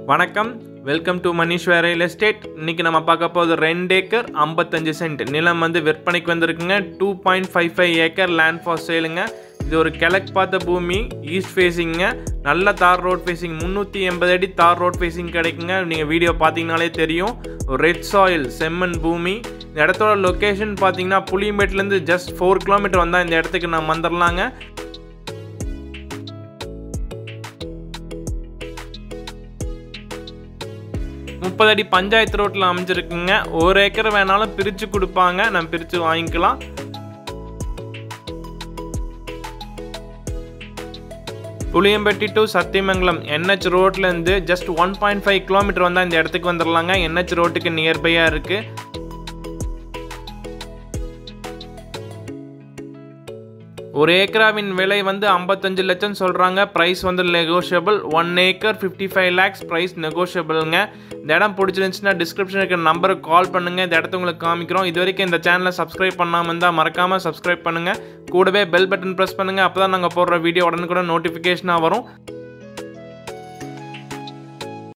வணக்கம் welcome to Maneeshwar real estate இன்னைக்கு நம்ம பார்க்க போகுது ரெண்டு ஏக்கர் ஐம்பத்தஞ்சு சென்ட் நிலம் வந்து விற்பனைக்கு வந்திருக்குங்க two point five five acre land for சேலுங்க இது ஒரு கிழக்கு பார்த்த பூமி ஈஸ்ட் ஃபேஸிங்க நல்ல தார் ரோட் ஃபேஸிங் முந்நூற்றி எண்பது அடி தார் ரோட் ஃபேஸிங் கிடைக்குங்க நீங்கள் வீடியோ பார்த்தீங்கனாலே தெரியும் ரெட் சாயில் செம்மண் பூமி இந்த இடத்தோட லொக்கேஷன் பார்த்தீங்கன்னா புளியம்பேட்டிலேருந்து ஜஸ்ட் ஃபோர் கிலோமீட்டர் வந்தால் இந்த இடத்துக்கு நம்ம வந்துடலாங்க முப்பது அடி பஞ்சாயத்து ரோட்டில் அமைஞ்சிருக்குங்க ஒரு ஏக்கர் வேணாலும் பிரித்து கொடுப்பாங்க நம்ம பிரித்து வாங்கிக்கலாம் புளியம்பட்டி டு சத்தியமங்கலம் என்ஹெச் ரோட்லேருந்து just one point five kilometre வந்தால் இந்த இடத்துக்கு வந்துடலாங்க என்ஹெச் ரோட்டுக்கு நியர்பையாக இருக்குது ஒரு ஏக்கராவின் விலை வந்து ஐம்பத்தஞ்சு லட்சம் சொல்கிறாங்க ப்ரைஸ் வந்து negotiable one acre fifty five lakhs price நெகோஷியபிளுங்க இந்த இடம் பிடிச்சிருந்துச்சுன்னா டிஸ்கிரிப்ஷன் இருக்கிற நம்பருக்கு கால் பண்ணுங்கள் இந்த இடத்த உங்களுக்கு காமிக்கிறோம் இது வரைக்கும் இந்த சேனலை சப்ஸ்கிரைப் பண்ணாமல் இருந்தால் மறக்காமல் சப்ஸ்கிரைப் பண்ணுங்கள் கூடவே பெல் பட்டன் ப்ரெஸ் பண்ணுங்கள் அப்போ தான் நாங்கள் போடுற வீடியோ உடனுக்குடன் நோட்டிஃபிகேஷனாக வரும்